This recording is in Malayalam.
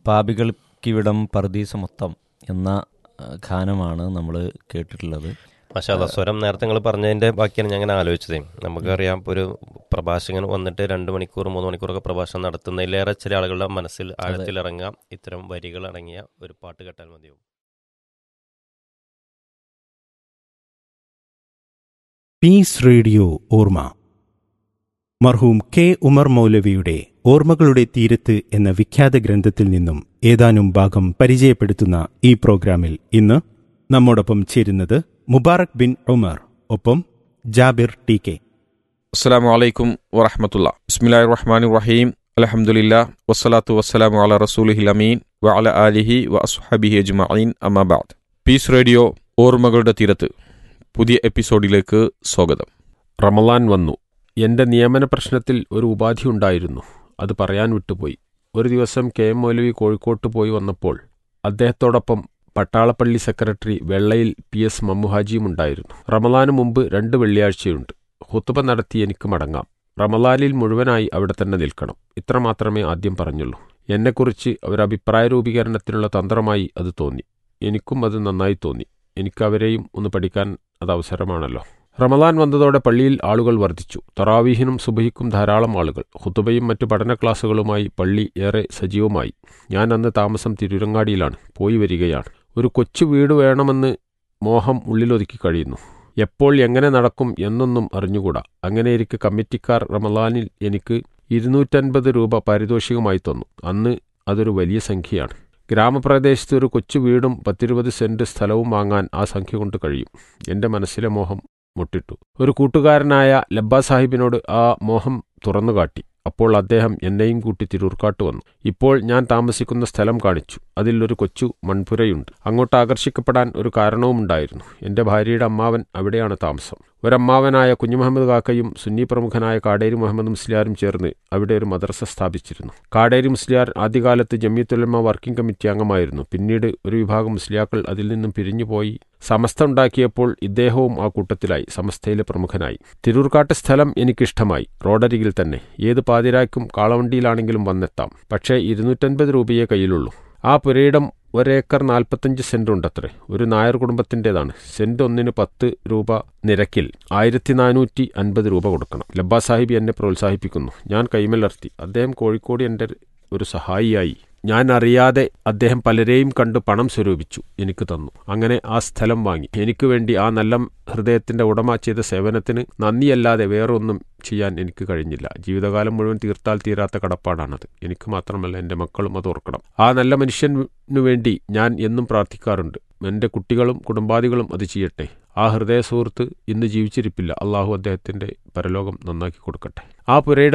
പാപികൾക്കിവിടം പർദീസ മൊത്തം എന്ന ആ, ഗാനമാണ് നമ്മൾ കേട്ടിട്ടുള്ളത് മാഷാല്ല സ്വരം നേരത്തെ നിങ്ങൾ പറഞ്ഞതിന്റെ ബാക്കിയാണ് ഞാൻ അങ്ങനെ ആലോചിച്ചത് നമുക്കറിയാം ഇപ്പൊ ഒരു പ്രഭാഷകൻ വന്നിട്ട് രണ്ട് മണിക്കൂർ മൂന്ന് മണിക്കൂറൊക്കെ പ്രഭാഷണം നടത്തുന്നതിലേറെ ചില ആളുകളുടെ മനസ്സിൽ ആഴത്തിൽ ഇറങ്ങാം ഇത്തരം വരികൾ അടങ്ങിയ ഒരു പാട്ട് കേട്ടാൽ മതിയാവും പീസ് റേഡിയോ ഓർമ്മ മർഹൂം കെ ഉമർ മൗലവിയുടെ ഓർമ്മകളുടെ തീരത്ത് എന്ന വിഖ്യാത ഗ്രന്ഥത്തിൽ നിന്നും ഏതാനും ഭാഗം പരിചയപ്പെടുത്തുന്ന ഈ പ്രോഗ്രാമിൽ ഇന്ന് നമ്മോടൊപ്പം ചേരുന്നത് മുബാറക് ബിൻ ഉമർ ഒപ്പം ജാബിർ ടി കെ അസ്സാം വലൈക്കും വറഹമത്തുള്ള ബിസ്മില്ലാഹി റഹ്മാൻ റഹീം അലഹമുല്ല വസ്സലാത്തു വസ്സലാമു അല റസൂലിഹിൽ അമീൻ വ അല ആലിഹി വ അസ്ഹബിഹി അജ്മഈൻ അമ്മാബാദ് പീസ് റേഡിയോ ഓർമ്മകളുടെ തീരത്ത് പുതിയ എപ്പിസോഡിലേക്ക് സ്വാഗതം റമലാൻ വന്നു എന്റെ നിയമന പ്രശ്നത്തിൽ ഒരു ഉപാധി ഉണ്ടായിരുന്നു അത് പറയാൻ വിട്ടുപോയി ഒരു ദിവസം കെ എം മൗലവി കോഴിക്കോട്ട് പോയി വന്നപ്പോൾ അദ്ദേഹത്തോടൊപ്പം Pattalappalli secretary Vellayil P S മമ്മുഹാജിയും ഉണ്ടായിരുന്നു റമലാന് മുമ്പ് രണ്ട് വെള്ളിയാഴ്ചയുണ്ട് ഹുത്തുബ നടത്തി എനിക്ക് മടങ്ങാം റമലാനിൽ മുഴുവനായി അവിടെ തന്നെ നിൽക്കണം ഇത്ര മാത്രമേ ആദ്യം പറഞ്ഞുള്ളൂ എന്നെക്കുറിച്ച് ഒരു അഭിപ്രായ രൂപീകരണത്തിനുള്ള തന്ത്രമായി അത് തോന്നി എനിക്കും അത് നന്നായി തോന്നി എനിക്ക് അവരെയും ഒന്ന് പഠിക്കാൻ അത് അവസരമാണല്ലോ റമലാൻ വന്നതോടെ പള്ളിയിൽ ആളുകൾ വർദ്ധിച്ചു തറാവീഹിനും സുബഹിക്കും ധാരാളം ആളുകൾ ഹുത്തുബയും മറ്റു പഠന ക്ലാസുകളുമായി പള്ളി ഏറെ സജീവമായി ഞാൻ അന്ന് താമസം തിരുരങ്ങാടിയിലാണ് പോയി വരികയാണ് ഒരു കൊച്ചു വീട് വേണമെന്ന് മോഹം ഉള്ളിലൊതുക്കി കഴിയുന്നു എപ്പോൾ എങ്ങനെ നടക്കും എന്നൊന്നും അറിഞ്ഞുകൂടാ അങ്ങനെയിരിക്കെ കമ്മിറ്റിക്കാർ റമലാനിൽ എനിക്ക് ഇരുന്നൂറ്റൻപത് രൂപ പാരിതോഷികമായി തന്നു അന്ന് അതൊരു വലിയ സംഖ്യയാണ് ഗ്രാമപ്രദേശത്ത് ഒരു കൊച്ചു വീടും പത്തിരുപത് സെന്റ് സ്ഥലവും വാങ്ങാൻ ആ സംഖ്യ കൊണ്ട് കഴിയും എന്റെ മനസ്സിലെ മോഹം മുട്ടിട്ടു ഒരു കൂട്ടുകാരനായ ലബ്ബ സാഹിബിനോട് ആ മോഹം തുറന്നുകാട്ടി അപ്പോൾ അദ്ദേഹം എന്നെയും കൂട്ടി തിരൂർക്കാട്ട് വന്നു ഇപ്പോൾ ഞാൻ താമസിക്കുന്ന സ്ഥലം കാണിച്ചു അതിൽ ഒരു കൊച്ചു മൺപുരയുണ്ട് അങ്ങോട്ട് ആകർഷിക്കപ്പെടാൻ ഒരു കാരണവുമുണ്ടായിരുന്നു എന്റെ ഭാര്യയുടെ അമ്മാവൻ അവിടെയാണ് താമസം ഒരമ്മാവനായ കുഞ്ഞുമുഹമ്മദ് കാക്കയും സുന്നി പ്രമുഖനായ കാടേരി മുഹമ്മദ് മുസ്ലിയാരും ചേർന്ന് അവിടെ ഒരു മദ്രസ സ്ഥാപിച്ചിരുന്നു കാടേരി മുസ്ലിയാർ ആദ്യകാലത്ത് ജമിയത്തുലമ വർക്കിംഗ് കമ്മിറ്റി അംഗമായിരുന്നു പിന്നീട് ഒരു വിഭാഗം മുസ്ലിയാക്കൾ അതിൽ നിന്നും പിരിഞ്ഞുപോയി സമസ്ത ഉണ്ടാക്കിയപ്പോൾ ഇദ്ദേഹവും ആ കൂട്ടത്തിലായി സമസ്തയിലെ പ്രമുഖനായി തിരൂർക്കാട്ട് സ്ഥലം എനിക്കിഷ്ടമായി റോഡരികിൽ തന്നെ ഏത് പാതിരായ്ക്കും കാളവണ്ടിയിലാണെങ്കിലും വന്നെത്താം പക്ഷേ ഇരുന്നൂറ്റൻപത് രൂപയേ കയ്യിലുള്ളൂ ആ പുരയിടം ഒരേക്കർ നാൽപ്പത്തഞ്ച് സെന്റ് ഉണ്ടത്രേ ഒരു നായർ കുടുംബത്തിൻ്റെതാണ് സെന്റ് ഒന്നിന് പത്ത് രൂപ നിരക്കിൽ ആയിരത്തി നാനൂറ്റി അൻപത് രൂപ കൊടുക്കണം ലബ്ബാ സാഹിബ് എന്നെ പ്രോത്സാഹിപ്പിക്കുന്നു ഞാൻ കൈമലർത്തി അദ്ദേഹം കോഴിക്കോട് എൻ്റെ ഒരു സഹായിയായി ഞാൻ അറിയാതെ അദ്ദേഹം പലരെയും കണ്ട് പണം സ്വരൂപിച്ചു എനിക്ക് തന്നു അങ്ങനെ ആ സ്ഥലം വാങ്ങി എനിക്ക് വേണ്ടി ആ നല്ല ഹൃദയത്തിന്റെ ഉടമ ചെയ്ത സേവനത്തിന് നന്ദിയല്ലാതെ വേറൊന്നും ചെയ്യാൻ എനിക്ക് കഴിഞ്ഞില്ല ജീവിതകാലം മുഴുവൻ തീർത്താൽ തീരാത്ത കടപ്പാടാണത് എനിക്ക് മാത്രമല്ല എൻ്റെ മക്കളും അത് ഓർക്കണം ആ നല്ല മനുഷ്യനു വേണ്ടി ഞാൻ എന്നും പ്രാർത്ഥിക്കാറുണ്ട് എൻ്റെ കുട്ടികളും കുടുംബാദികളും അത് ചെയ്യട്ടെ ആ ഹൃദയ സുഹൃത്ത് ഇന്ന് ജീവിച്ചിരിപ്പില്ല അള്ളാഹു അദ്ദേഹത്തിന്റെ പരലോകം നന്നാക്കി കൊടുക്കട്ടെ ആ പുരയുടെ